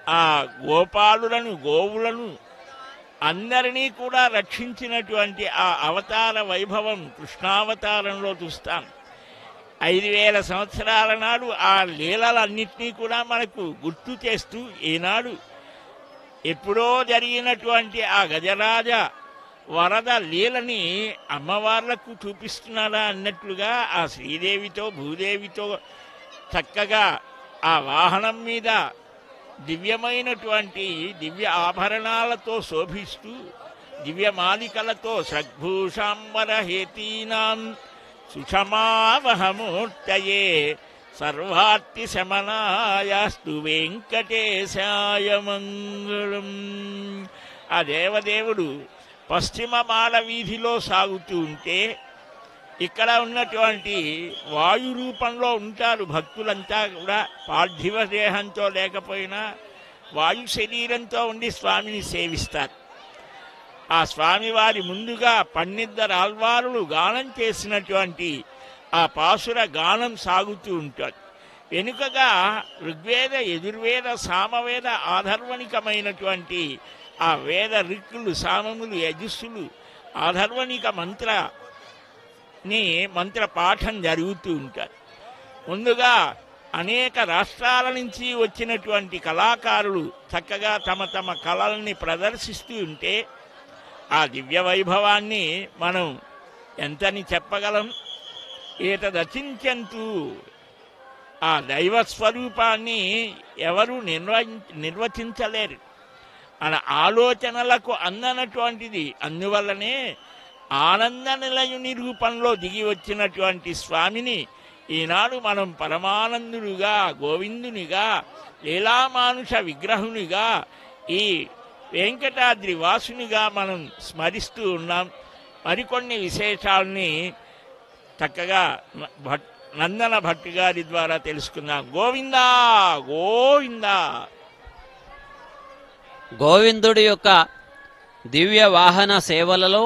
ఆ గోపాలులను గోవులను అందరినీ కూడా రక్షించినటువంటి ఆ అవతార వైభవం కృష్ణావతారంలో చూస్తాం ఐదు వేల సంవత్సరాల నాడు ఆ లీలలన్నింటినీ కూడా మనకు గుర్తు చేస్తూ ఈనాడు ఎప్పుడో జరిగినటువంటి ఆ గజరాజ వరద లీలని అమ్మవార్లకు చూపిస్తున్నారా అన్నట్లుగా ఆ శ్రీదేవితో భూదేవితో చక్కగా ఆ వాహనం మీద దివ్యమైనటువంటి దివ్య ఆభరణాలతో శోభిస్తూ దివ్యమాలికలతో సద్భూషాంబర హేతీనాం సుషమావహమూర్తయే సర్వార్తి శమనాయాస్తు వెంకటేశాయ మంగళం ఆ దేవదేవుడు పశ్చిమ మాల వీధిలో సాగుతూ ఉంటే ఇక్కడ ఉన్నటువంటి వాయు రూపంలో ఉంటారు భక్తులంతా కూడా పార్థివ దేహంతో లేకపోయినా వాయు శరీరంతో ఉండి స్వామిని సేవిస్తారు ఆ స్వామివారి ముందుగా పన్నిద్దరు ఆల్వారులు గానం చేసినటువంటి ఆ పాసుర గానం సాగుతూ ఉంటుంది వెనుకగా ఋగ్వేద యజుర్వేద సామవేద ఆధర్వణికమైనటువంటి ఆ వేద రిక్కులు సామములు యజుస్సులు ఆధర్వణిక మంత్ర ని మంత్ర పాఠం జరుగుతూ ఉంటారు ముందుగా అనేక రాష్ట్రాల నుంచి వచ్చినటువంటి కళాకారులు చక్కగా తమ తమ కళల్ని ప్రదర్శిస్తూ ఉంటే ఆ దివ్య వైభవాన్ని మనం ఎంతని చెప్పగలం ఏతదచించంతు ఆ దైవ స్వరూపాన్ని ఎవరు నిర్వ నిర్వచించలేరు మన ఆలోచనలకు అందనటువంటిది అందువల్లనే ఆనంద నిలయుని రూపంలో దిగి వచ్చినటువంటి స్వామిని ఈనాడు మనం పరమానందుడుగా గోవిందునిగా లీలామానుష విగ్రహునిగా ఈ వెంకటాద్రి వాసునిగా మనం స్మరిస్తూ ఉన్నాం మరికొన్ని విశేషాలని చక్కగా భట్ నందన భట్ గారి ద్వారా తెలుసుకుందాం గోవిందా గోవిందా గోవిందుడి యొక్క దివ్య వాహన సేవలలో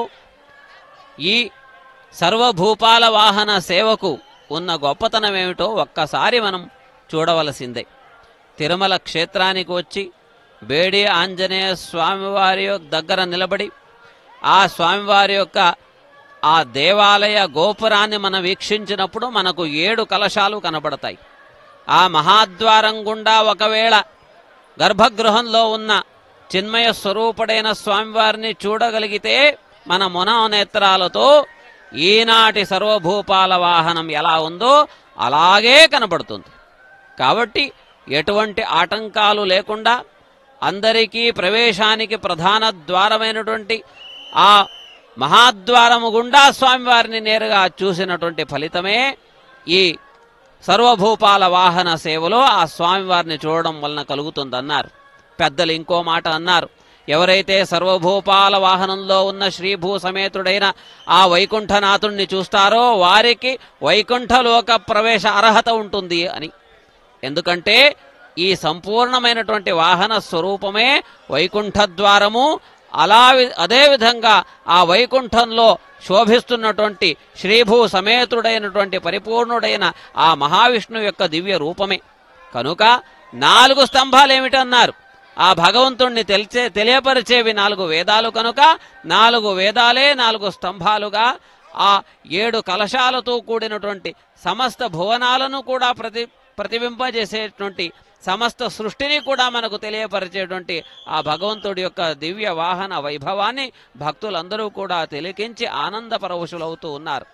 ఈ సర్వభూపాల వాహన సేవకు ఉన్న గొప్పతనం ఏమిటో ఒక్కసారి మనం చూడవలసిందే తిరుమల క్షేత్రానికి వచ్చి బేడి ఆంజనేయ స్వామివారి యొక్క దగ్గర నిలబడి ఆ స్వామివారి యొక్క ఆ దేవాలయ గోపురాన్ని మనం వీక్షించినప్పుడు మనకు ఏడు కలశాలు కనబడతాయి ఆ మహాద్వారం గుండా ఒకవేళ గర్భగృహంలో ఉన్న చిన్మయ స్వరూపుడైన స్వామివారిని చూడగలిగితే మన మనోనేత్రాలతో ఈనాటి సర్వభూపాల వాహనం ఎలా ఉందో అలాగే కనబడుతుంది కాబట్టి ఎటువంటి ఆటంకాలు లేకుండా అందరికీ ప్రవేశానికి ప్రధాన ద్వారమైనటువంటి ఆ మహాద్వారము గుండా స్వామివారిని నేరుగా చూసినటువంటి ఫలితమే ఈ సర్వభూపాల వాహన సేవలో ఆ స్వామివారిని చూడడం వలన కలుగుతుందన్నారు పెద్దలు ఇంకో మాట అన్నారు ఎవరైతే సర్వభూపాల వాహనంలో ఉన్న శ్రీభూ సమేతుడైన ఆ వైకుంఠనాథుణ్ణి చూస్తారో వారికి వైకుంఠలోక ప్రవేశ అర్హత ఉంటుంది అని ఎందుకంటే ఈ సంపూర్ణమైనటువంటి వాహన స్వరూపమే వైకుంఠ ద్వారము అలా వి- అదేవిధంగా ఆ వైకుంఠంలో శోభిస్తున్నటువంటి శ్రీభూ సమేతుడైనటువంటి పరిపూర్ణుడైన ఆ మహావిష్ణువు యొక్క దివ్య రూపమే కనుక నాలుగు స్తంభాలు ఏమిటన్నారు ఆ భగవంతుణ్ణి తెలిచే తెలియపరిచేవి నాలుగు వేదాలు కనుక నాలుగు వేదాలే నాలుగు స్తంభాలుగా ఆ ఏడు కలశాలతో కూడినటువంటి సమస్త భువనాలను కూడా ప్రతి ప్రతిబింబజేసేటువంటి సమస్త సృష్టిని కూడా మనకు తెలియపరిచేటువంటి ఆ భగవంతుడి యొక్క దివ్య వాహన వైభవాన్ని భక్తులందరూ కూడా తిలకించి ఆనంద పరవశులవుతూ ఉన్నారు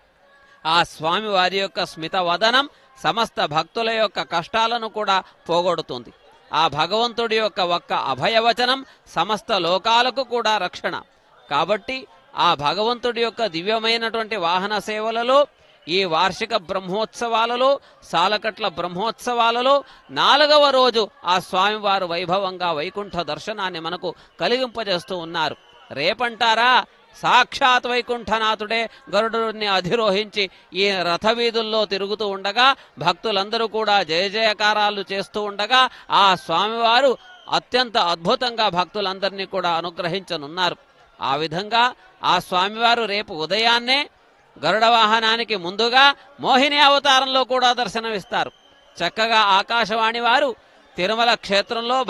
ఆ స్వామి వారి యొక్క స్మిత వదనం సమస్త భక్తుల యొక్క కష్టాలను కూడా పోగొడుతుంది ఆ భగవంతుడి యొక్క ఒక్క అభయవచనం సమస్త లోకాలకు కూడా రక్షణ కాబట్టి ఆ భగవంతుడి యొక్క దివ్యమైనటువంటి వాహన సేవలలో ఈ వార్షిక బ్రహ్మోత్సవాలలో సాలకట్ల బ్రహ్మోత్సవాలలో నాలుగవ రోజు ఆ స్వామివారు వైభవంగా వైకుంఠ దర్శనాన్ని మనకు కలిగింపజేస్తూ ఉన్నారు రేపంటారా సాక్షాత్ వైకుంఠనాథుడే గరుడుని అధిరోహించి ఈ రథ వీధుల్లో తిరుగుతూ ఉండగా భక్తులందరూ కూడా జయ జయకారాలు చేస్తూ ఉండగా ఆ స్వామివారు అత్యంత అద్భుతంగా భక్తులందరినీ కూడా అనుగ్రహించనున్నారు ఆ విధంగా ఆ స్వామివారు రేపు ఉదయాన్నే గరుడ వాహనానికి ముందుగా మోహిని అవతారంలో కూడా దర్శనమిస్తారు చక్కగా ఆకాశవాణి వారు తిరుమల క్షేత్రంలో